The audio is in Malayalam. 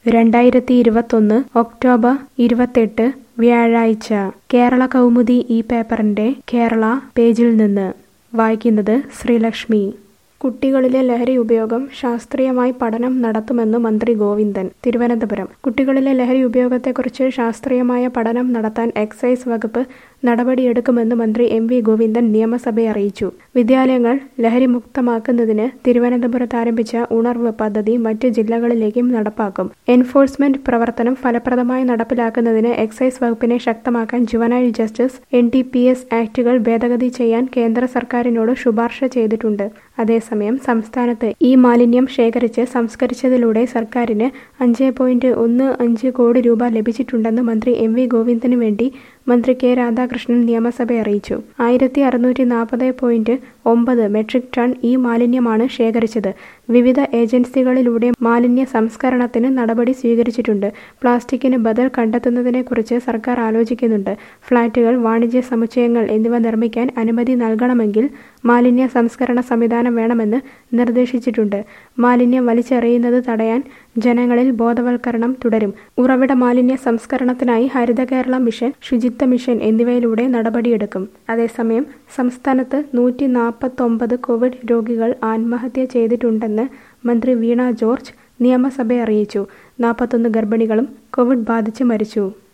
രണ്ടായിരത്തി ഇരുപത്തൊന്ന് ഒക്ടോബർ ഇരുപത്തെട്ട് വ്യാഴാഴ്ച കേരള കൗമുദി ഈ പേപ്പറിന്റെ കേരള പേജിൽ നിന്ന് വായിക്കുന്നത് ശ്രീലക്ഷ്മി കുട്ടികളിലെ ലഹരി ഉപയോഗം ശാസ്ത്രീയമായി പഠനം നടത്തുമെന്ന് മന്ത്രി ഗോവിന്ദൻ തിരുവനന്തപുരം കുട്ടികളിലെ ലഹരി ഉപയോഗത്തെക്കുറിച്ച് ശാസ്ത്രീയമായ പഠനം നടത്താൻ എക്സൈസ് വകുപ്പ് നടപടിയെടുക്കുമെന്ന് മന്ത്രി എം വി ഗോവിന്ദൻ നിയമസഭയെ അറിയിച്ചു വിദ്യാലയങ്ങൾ ലഹരിമുക്തമാക്കുന്നതിന് തിരുവനന്തപുരത്ത് ആരംഭിച്ച ഉണർവ് പദ്ധതി മറ്റ് ജില്ലകളിലേക്കും നടപ്പാക്കും എൻഫോഴ്സ്മെന്റ് പ്രവർത്തനം ഫലപ്രദമായി നടപ്പിലാക്കുന്നതിന് എക്സൈസ് വകുപ്പിനെ ശക്തമാക്കാൻ juvenile justice N D P S ആക്ടുകൾ ഭേദഗതി ചെയ്യാൻ കേന്ദ്ര സർക്കാരിനോട് ശുപാർശ ചെയ്തിട്ടുണ്ട് അതേസമയം സംസ്ഥാനത്ത് ഈ മാലിന്യം ശേഖരിച്ച് സംസ്കരിച്ചതിലൂടെ സർക്കാരിന് അഞ്ച് പോയിന്റ് ഒന്ന് അഞ്ച് കോടി രൂപ ലഭിച്ചിട്ടുണ്ടെന്ന് മന്ത്രി എം വി ഗോവിന്ദന് വേണ്ടി മന്ത്രി കെ രാധാകൃഷ്ണൻ നിയമസഭയെ അറിയിച്ചു ആയിരത്തി അറുന്നൂറ്റി നാൽപ്പത് പോയിന്റ് ഒമ്പത് മെട്രിക് ടൺ ഈ മാലിന്യമാണ് ശേഖരിച്ചത് വിവിധ ഏജൻസികളിലൂടെ മാലിന്യ സംസ്കരണത്തിന് നടപടി സ്വീകരിച്ചിട്ടുണ്ട് പ്ലാസ്റ്റിക്കിന് ബദൽ കണ്ടെത്തുന്നതിനെക്കുറിച്ച് സർക്കാർ ആലോചിക്കുന്നുണ്ട് ഫ്ളാറ്റുകൾ വാണിജ്യ സമുച്ചയങ്ങൾ എന്നിവ നിർമ്മിക്കാൻ അനുമതി നൽകണമെങ്കിൽ മാലിന്യ സംസ്കരണ സംവിധാനം വേണമെന്ന് നിർദ്ദേശിച്ചിട്ടുണ്ട് മാലിന്യം വലിച്ചെറിയുന്നത് തടയാൻ ജനങ്ങളിൽ ബോധവൽക്കരണം തുടരും ഉറവിട മാലിന്യ സംസ്കരണത്തിനായി ഹരിത കേരള മിഷൻ ശുചിത്വ മിഷൻ എന്നിവയിലൂടെ നടപടിയെടുക്കും അതേസമയം സംസ്ഥാനത്ത് നൂറ്റി നാൽപ്പത്തൊമ്പത് കോവിഡ് രോഗികൾ ആത്മഹത്യ ചെയ്തിട്ടുണ്ടെന്ന് മന്ത്രി വീണ ജോർജ് നിയമസഭയെ അറിയിച്ചു നാൽപ്പത്തൊന്ന് ഗർഭിണികളും കോവിഡ് ബാധിച്ച് മരിച്ചു